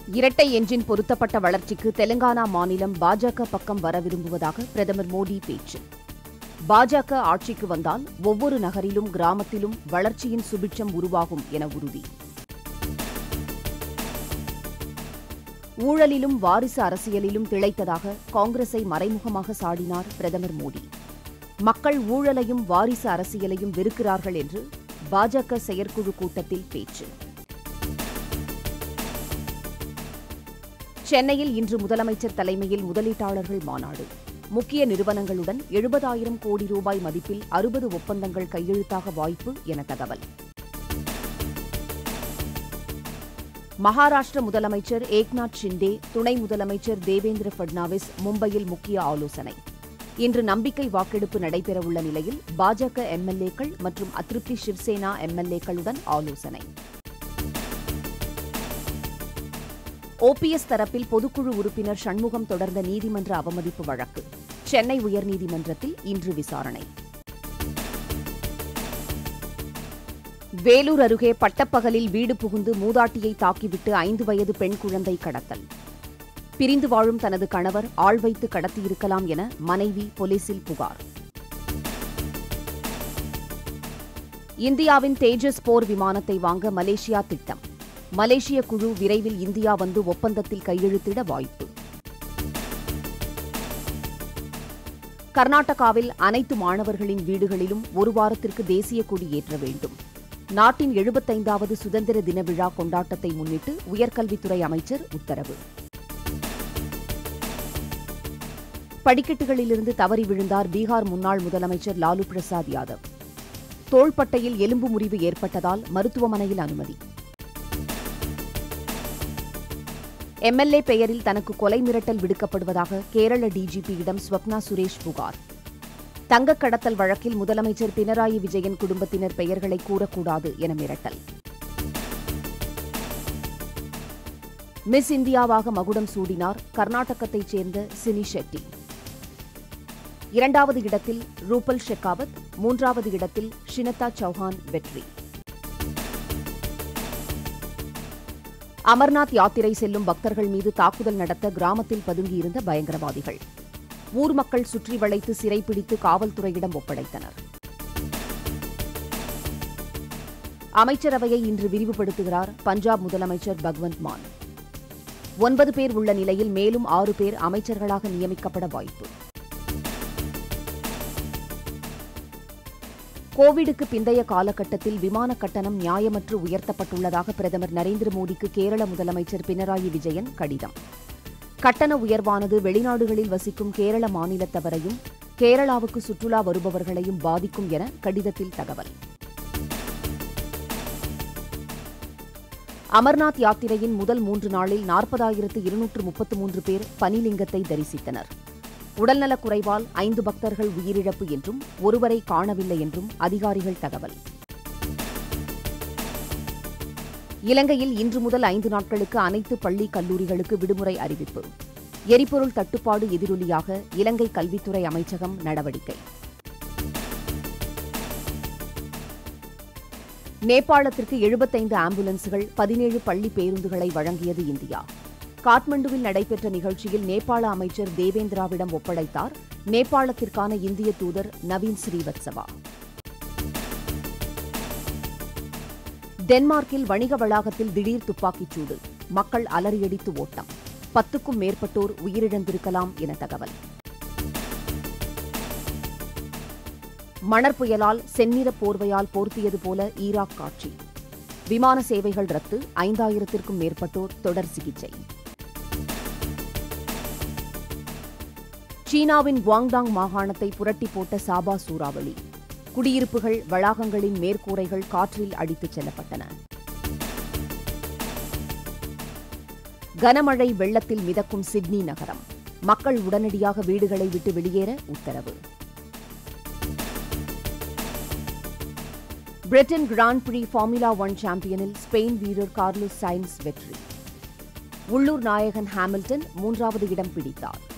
இரட்டை என்ஜின் பொருத்தப்பட்ட வளர்ச்சிக்கு தெலங்கானா மாநிலம் பாஜக பக்கம் வர விரும்புவதாக பிரதமர் மோடி பேச்சு பாஜக ஆட்சிக்கு வந்தால் ஒவ்வொரு நகரிலும் கிராமத்திலும் வளர்ச்சியின் சுபிட்சம் உருவாகும் என உறுதி ஊழலிலும் வாரிசு அரசியலிலும் திளைத்ததாக காங்கிரஸை மறைமுகமாக சாடினார் பிரதமர் மோடி மக்கள் ஊழலையும் வாரிசு அரசியலையும் வெறுக்கிறார்கள் என்று பாஜக செயற்குழு கூட்டத்தில் பேச்சு சென்னையில் இன்று முதலமைச்சர் தலைமையில் முதலீட்டாளர்கள் மாநாடு முக்கிய நிறுவனங்களுடன் எழுபதாயிரம் கோடி ரூபாய் மதிப்பில் அறுபது ஒப்பந்தங்கள் கையெழுத்தாக வாய்ப்பு என தகவல் மகாராஷ்டிர முதலமைச்சர் ஏக்நாத் ஷிண்டே துணை முதலமைச்சர் தேவேந்திர பட்னாவிஸ் மும்பையில் முக்கிய ஆலோசனை இன்று நம்பிக்கை வாக்கெடுப்பு நடைபெறவுள்ள நிலையில் பாஜக எம்எல்ஏக்கள் மற்றும் அதிருப்தி சிவ்சேனா எம்எல்ஏக்களுடன் ஆலோசனை ஓபிஎஸ் தரப்பில் பொதுக்குழு உறுப்பினர் சண்முகம் தொடர்ந்த நீதிமன்ற அவமதிப்பு வழக்கு சென்னை உயர்நீதிமன்றத்தில் இன்று விசாரணை வேலூர் அருகே பட்டப்பகலில் வீடு புகுந்து மூதாட்டியை தாக்கிவிட்டு ஐந்து வயது பெண் குழந்தை கடத்தல் பிரிந்து வாழும் தனது கணவர் ஆள் வைத்து கடத்தியிருக்கலாம் என மனைவி போலீசில் புகார் இந்தியாவின் தேஜஸ் போர் விமானத்தை வாங்க மலேசியா திட்டம் மலேசிய குழு விரைவில் இந்தியா வந்து ஒப்பந்தத்தில் கையெழுத்திட வாய்ப்பு கர்நாடகாவில் அனைத்து மாணவர்களின் வீடுகளிலும் ஒரு வாரத்திற்கு தேசிய கொடி ஏற்ற வேண்டும் நாட்டின் எழுபத்தைந்தாவது சுதந்திர தின விழா கொண்டாட்டத்தை முன்னிட்டு உயர்கல்வித்துறை அமைச்சர் உத்தரவு படிக்கட்டுகளிலிருந்து தவறி விழுந்தார் பீகார் முன்னாள் முதலமைச்சர் லாலு பிரசாத் யாதவ் தோள்பட்டையில் எலும்பு முறிவு ஏற்பட்டதால் மருத்துவமனையில் அனுமதி எம்எல்ஏ பெயரில் தனக்கு கொலை மிரட்டல் விடுக்கப்படுவதாக கேரள டிஜிபியிடம் ஸ்வப்னா சுரேஷ் புகார் தங்கக் கடத்தல் வழக்கில் முதலமைச்சர் பினராயி விஜயன் குடும்பத்தினர் பெயர்களை கூறக்கூடாது என மிரட்டல் மிஸ் இந்தியாவாக மகுடம் சூடினார் கர்நாடகத்தைச் சேர்ந்த சினி ஷெட்டி இரண்டாவது இடத்தில் ரூபல் ஷெகாவத் மூன்றாவது இடத்தில் ஷினதா சௌஹான் வெற்றி அமர்நாத் யாத்திரை செல்லும் பக்தர்கள் மீது தாக்குதல் நடத்த கிராமத்தில் பதுங்கியிருந்த பயங்கரவாதிகள் ஊர் மக்கள் சுற்றி வளைத்து சிறைப்பிடித்து காவல்துறையிடம் ஒப்படைத்தனர் அமைச்சரவையை இன்று விரிவுபடுத்துகிறார் பஞ்சாப் முதலமைச்சர் பகவந்த் மான் ஒன்பது பேர் உள்ள நிலையில் மேலும் ஆறு பேர் அமைச்சர்களாக நியமிக்கப்பட வாய்ப்பு கோவிடுக்கு பிந்தைய காலகட்டத்தில் விமான கட்டணம் நியாயமற்று உயர்த்தப்பட்டுள்ளதாக பிரதமர் நரேந்திர மோடிக்கு கேரள முதலமைச்சர் பினராயி விஜயன் கடிதம் கட்டண உயர்வானது வெளிநாடுகளில் வசிக்கும் கேரள மாநிலத்தவரையும் கேரளாவுக்கு சுற்றுலா வருபவர்களையும் பாதிக்கும் என கடிதத்தில் தகவல் அமர்நாத் யாத்திரையின் முதல் மூன்று நாளில் நாற்பதாயிரத்து இருநூற்று முப்பத்து மூன்று பேர் பனிலிங்கத்தை தரிசித்தனர் உடல்நலக் குறைவால் ஐந்து பக்தர்கள் உயிரிழப்பு என்றும் ஒருவரை காணவில்லை என்றும் அதிகாரிகள் தகவல் இலங்கையில் இன்று முதல் ஐந்து நாட்களுக்கு அனைத்து பள்ளி கல்லூரிகளுக்கு விடுமுறை அறிவிப்பு எரிபொருள் தட்டுப்பாடு எதிரொலியாக இலங்கை கல்வித்துறை அமைச்சகம் நடவடிக்கை நேபாளத்திற்கு எழுபத்தைந்து ஆம்புலன்ஸ்கள் பதினேழு பள்ளி பேருந்துகளை வழங்கியது இந்தியா காட்மண்டுவில் நடைபெற்ற நிகழ்ச்சியில் நேபாள அமைச்சர் தேவேந்திராவிடம் ஒப்படைத்தார் நேபாளத்திற்கான இந்திய தூதர் நவீன் ஸ்ரீவத்சவா டென்மார்க்கில் வணிக வளாகத்தில் திடீர் துப்பாக்கிச் சூடு மக்கள் அலறியடித்து ஓட்டம் பத்துக்கும் மேற்பட்டோர் உயிரிழந்திருக்கலாம் என தகவல் மணற் புயலால் செந்நிற போர்வையால் போர்த்தியது போல ஈராக் காட்சி விமான சேவைகள் ரத்து ஐந்தாயிரத்திற்கும் மேற்பட்டோர் தொடர் சிகிச்சை சீனாவின் குவாங்டாங் மாகாணத்தை புரட்டி போட்ட சாபா சூறாவளி குடியிருப்புகள் வளாகங்களின் மேற்கூரைகள் காற்றில் அடித்துச் செல்லப்பட்டன கனமழை வெள்ளத்தில் மிதக்கும் சிட்னி நகரம் மக்கள் உடனடியாக வீடுகளை விட்டு வெளியேற உத்தரவு Britain grand prix formula one சாம்பியனில் ஸ்பெயின் வீரர் கார்லோஸ் சைன்ஸ் வெற்றி உள்ளூர் நாயகன் ஹாமில்டன் மூன்றாவது இடம் பிடித்தார்